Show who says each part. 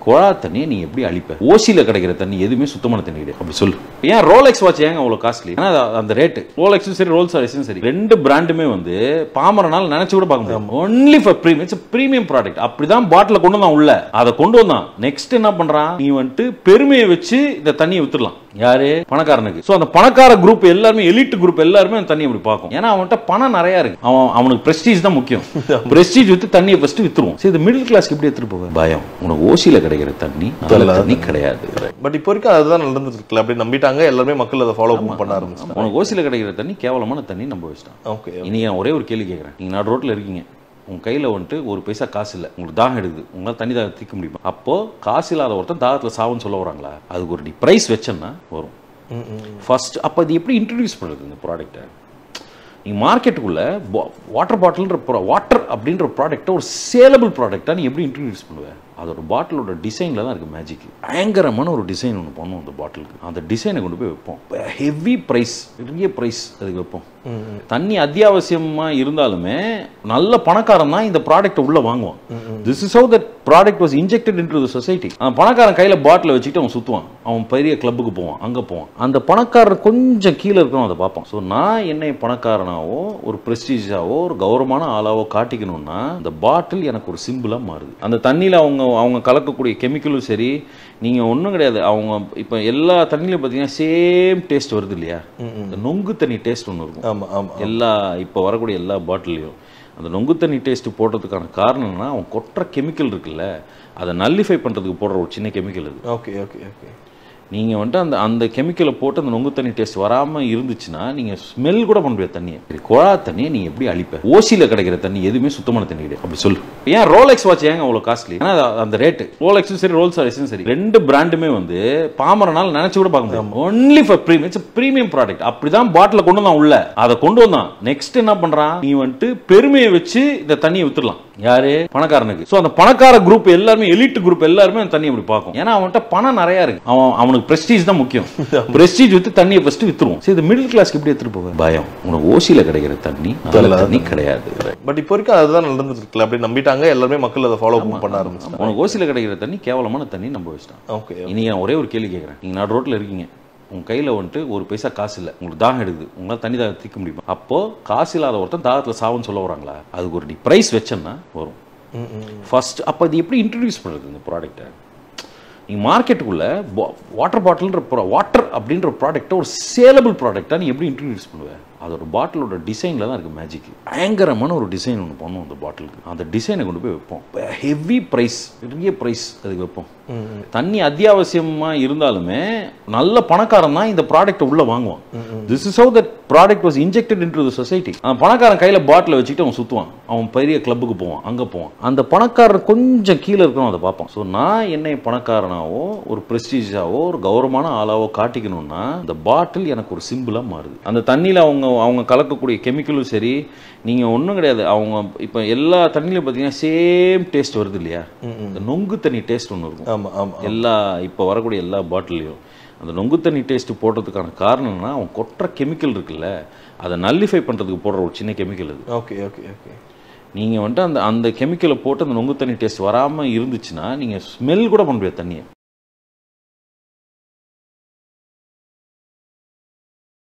Speaker 1: குழா தண்ணியை நீ எப்படி அழிப்ப ஓசியில கிடைக்கிற தண்ணி எதுவுமே சுத்தமான தண்ணி கிடையாது அப்படி சொல்லு ஏன் ரோலெக்ஸ் வாட்ச் ஏங்க அவ்வளவு காஸ்ட்லி ஏன்னா அது அந்த ரேட்டு ரோலெக்ஸும் சரி ரோல்ஸ் ராய்ஸும் சரி ரெண்டு பிராண்டுமே வந்து பாமரனால நினைச்சு கூட பார்க்க முடியும் only for premium it's premium product அப்படிதான் பாட்டில கொண்டு வந்தான் உள்ள அதை கொண்டு வந்தான் நெக்ஸ்ட் என்ன பண்றான் நீ வந்துட்டு பெருமையை வச்சு இந்த தண்ணியை வித்துடலாம் யாரு பணக்காரனுக்கு சோ அந்த பணக்கார குரூப் எல்லாருமே எலிட் குரூப் எல்லாருமே அந்த தண்ணியை அப்படி பார்க்கும் ஏன்னா அவன்கிட்ட பணம் நிறைய இருக்கு அவன் அவனுக்கு பிரஸ்டீஜ் தான் முக்கியம் பிரஸ்டீஜ் வித்து தண்ணியை ஃபர்ஸ்ட் வித்துருவோம் சரி இந்த மிடில் கிளாஸ்க்கு எப்படி எடுத்துட்டு போக பயம் உனக்கு ஓசியில கிடைக்கிற தண்ணி நல்ல தண்ணி கிடையாது
Speaker 2: பட் இப்போ வரைக்கும் அதுதான் நடந்துட்டு இருக்குல்ல அப்படி நம்பிட்டாங்க எல்லாருமே மக்கள் அதை ஃபாலோ பண்ண ஆரம்பிச்சிட்டாங்க
Speaker 1: உனக்கு ஓசியில கிடைக்கிற தண்ணி கேவலமான தண்ணி நம்ப வச்சிட்டான்
Speaker 2: ஓகே
Speaker 1: இன்னைக்கு நான் ஒரே ஒரு கேள்வி கேட்குறேன் நீங்கள் நடு ரோட்டில் இருக்கீங்க உங்க கையில் வந்துட்டு ஒரு பைசா காசு இல்லை உங்களுக்கு தாகம் எடுக்குது உங்களால் தண்ணி தாகம் தீர்க்க முடியுமா அப்போ காசு இல்லாத ஒருத்தன் தாகத்தில் சாவுன்னு சொல்ல வராங்களா அதுக்கு ஒரு ப்ரைஸ் வச்சேன்னா வரும் ஃபர்ஸ்ட் அப்போ இது எப்படி இன்ட்ரடியூஸ் பண்ணுறது இந்த ப்ராடக்ட்டை நீங்கள் மார்க்கெட்டுக்குள்ளே வாட்டர் பாட்டில்ன்ற வாட்டர் அப்படின்ற ப்ராடக்ட்டை ஒரு சேலபிள் ப்ராடக்டாக நீ எப்படி இன்ட்ரடியூஸ் பண்ணுவேன் அதோட பாட்டிலோட டிசைனில் தான் இருக்குது மேஜிக் பயங்கரமான ஒரு டிசைன் ஒன்று பண்ணுவோம் அந்த பாட்டிலுக்கு அந்த டிசைனை கொண்டு போய் வைப்போம் ஹெவி ப்ரைஸ் பெரிய ப்ரைஸ் அதுக்கு வைப்போம் தண்ணி அத்தியாவசியமாக இருந்தாலுமே நல்ல பணக்காரன் தான் இந்த ப்ராடக்ட்டை உள்ளே வாங்குவான் this is how that product was injected into the society அந்த பணக்காரன் கையில் பாட்டில் வச்சுட்டு அவன் சுற்றுவான் அவன் பெரிய கிளப்புக்கு போவான் அங்கே போவான் அந்த பணக்காரன் கொஞ்சம் கீழே இருக்கணும் அதை பார்ப்பான் ஸோ நான் என்னை பணக்காரனாவோ ஒரு ப்ரெஸ்டீஜாவோ ஒரு கௌரவமான ஆளாவோ காட்டிக்கணும்னா இந்த பாட்டில் எனக்கு ஒரு சிம்பிளாக மாறுது அந்த தண்ணியில் அவங்க அவங்க கலக்கக்கூடிய கெமிக்கலும் சரி நீங்கள் ஒன்றும் கிடையாது அவங்க இப்போ எல்லா தண்ணியிலும் பார்த்தீங்கன்னா சேம் டேஸ்ட் வருது இல்லையா இந்த நொங்கு தண்ணி டேஸ்ட் ஒன்று இருக்கும்
Speaker 2: ஆமா ஆமா
Speaker 1: எல்லா இப்போ வரக்கூடிய எல்லா பாட்டிலையும் அந்த நொங்கு தண்ணி டேஸ்ட் போடுறதுக்கான காரணம் என்னன்னா அவன் கொட்டுற கெமிக்கல் இருக்குல்ல அதை நல்லிஃபை பண்ணுறதுக்கு போடுற ஒரு சின்ன கெமிக்கல் அது
Speaker 2: ஓகே ஓகே ஓகே
Speaker 1: நீங்கள் வந்துட்டு அந்த அந்த கெமிக்கலை போட்டு அந்த நொங்கு தண்ணி டேஸ்ட் வராமல் இருந்துச்சுன்னா நீங்கள் ஸ்மெல் கூட பண்ண முடியாது தண்ணியை சரி, குழா தண்ணியை நீ எப்படி அழிப்ப ஓசியில் கிடைக்கிற தண்ணி எதுவுமே சுத்தமான தண்ணி கிடையாது அப்படி சொல்லு ஏன் ரோலெக்ஸ் வாட்ச் ஏங்க அவ்வளோ காஸ்ட்லி ஏன்னா அது அந்த ரேட்டு ரோலெக்ஸும் சரி ரோல்ஸ் ராய்ஸும் சரி ரெண்டு பிராண்டுமே வந்து பாமரனால நினைச்சு கூட பார்க்க முடியும் only for premium it's premium product அப்படிதான் பாட்டில கொண்டு வந்தான் உள்ள அதை கொண்டு வந்தான் நெக்ஸ்ட் என்ன பண்றான் நீ வந்துட்டு பெருமையை வச்சு இந்த தண்ணியை வித்துடலாம் யாரு பணக்காரனுக்கு சோ அந்த பணக்கார குரூப் எல்லாருமே எலிட் குரூப் எல்லாருமே அந்த தண்ணியை அப்படி பார்க்கும் ஏன்னா அவன்கிட்ட பணம் நிறைய இருக்கு அவன் அவனுக்கு பிரஸ்டீஜ் தான் முக்கியம் பிரஸ்டீஜ் வித்து தண்ணியை ஃபர்ஸ்ட் வித்துருவோம் சரி இந்த மிடில் கிளாஸ்க்கு எப்படி எடுத்துட்டு போக பயம் உனக்கு ஓசியில கிடைக்கிற தண்ணி நல்ல தண்ணி கிடையாது
Speaker 2: பட் இப்போ வரைக்கும் அதுதான் நடந்துட்டு இருக்குல்ல அப்படி நம்பிட்டாங்க எல்லாருமே மக்கள் அதை ஃபாலோ பண்ண ஆரம்பிச்சிட்டாங்க
Speaker 1: உனக்கு ஓசியில கிடைக்கிற தண்ணி கேவலமான தண்ணி நம்ப வச்சிட்டான்
Speaker 2: ஓகே
Speaker 1: இன்னைக்கு நான் ஒரே ஒரு கேள்வி கேட்குறேன் நீங்கள் நடு ரோட்டில் இருக்கீங்க உங்கள் கையில் வந்துட்டு ஒரு பைசா காசு இல்லை உங்களுக்கு தாகம் எடுக்குது உங்களால் தண்ணி தாகம் தீர்க்க முடியுமா அப்போ காசு இல்லாத ஒருத்தன் தாகத்தில் சாவுன்னு சொல்ல வராங்களா அதுக்கு ஒரு ப்ரைஸ் வச்சேன்னா வரும் ஃபர்ஸ்ட் அப்போ இது எப்படி இன்ட்ரடியூஸ் பண்ணுறது இந்த ப்ராடக்ட்டை நீங்கள் மார்க்கெட்டுக்குள்ளே வாட்டர் பாட்டில்ன்ற வாட்டர் அப்படின்ற ப்ராடக்ட்டை ஒரு சேலபிள் ப்ராடக்டாக நீ எப்படி இன்ட்ரடியூஸ் பண்ணுவேன் அதோட பாட்டிலோட டிசைனில் தான் இருக்குது மேஜிக் பயங்கரமான ஒரு டிசைன் ஒன்று பண்ணுவோம் அந்த பாட்டிலுக்கு அந்த டிசைனை கொண்டு போய் வைப்போம் ஹெவி ப்ரைஸ் பெரிய ப்ரைஸ் அதுக்கு வைப்போம் தண்ணி அத்தியாவசியமாக இருந்தாலுமே நல்ல பணக்காரன் தான் இந்த ப்ராடக்ட்டை உள்ளே வாங்குவான் this is how that product was injected into the society அந்த பணக்காரன் கையில் பாட்டில் வச்சுட்டு அவன் சுற்றுவான் அவன் பெரிய கிளப்புக்கு போவான் அங்கே போவான் அந்த பணக்காரன் கொஞ்சம் கீழே இருக்கணும் அதை பார்ப்பான் ஸோ நான் என்னை பணக்காரனாவோ ஒரு ப்ரெஸ்டீஜாவோ ஒரு கௌரவமான ஆளாவோ காட்டிக்கணும்னா இந்த பாட்டில் எனக்கு ஒரு சிம்பிளாக மாறுது அந்த தண்ணியில் அவங்க அவங்க கலக்கக்கூடிய கெமிக்கலும் சரி நீங்கள் ஒன்றும் கிடையாது அவங்க இப்போ எல்லா தண்ணியிலும் பார்த்தீங்கன்னா சேம் டேஸ்ட் வருது இல்லையா இந்த நொங்கு தண்ணி டேஸ்ட் ஒன்று இருக்கும்
Speaker 2: ஆமா ஆமா
Speaker 1: எல்லா இப்போ வரக்கூடிய எல்லா பாட்டிலையும் அந்த நொங்கு தண்ணி டேஸ்ட் போடுறதுக்கான காரணம் என்னன்னா அவன் கொட்டுற கெமிக்கல் இருக்குல்ல அதை நல்லிஃபை பண்ணுறதுக்கு போடுற ஒரு சின்ன கெமிக்கல் அது
Speaker 2: ஓகே ஓகே ஓகே
Speaker 1: நீங்கள் வந்துட்டு அந்த அந்த கெமிக்கலை போட்டு அந்த நொங்கு தண்ணி டேஸ்ட் வராமல் இருந்துச்சுன்னா நீங்கள் ஸ்மெல் கூட பண்ண முடியாது தண்ணியை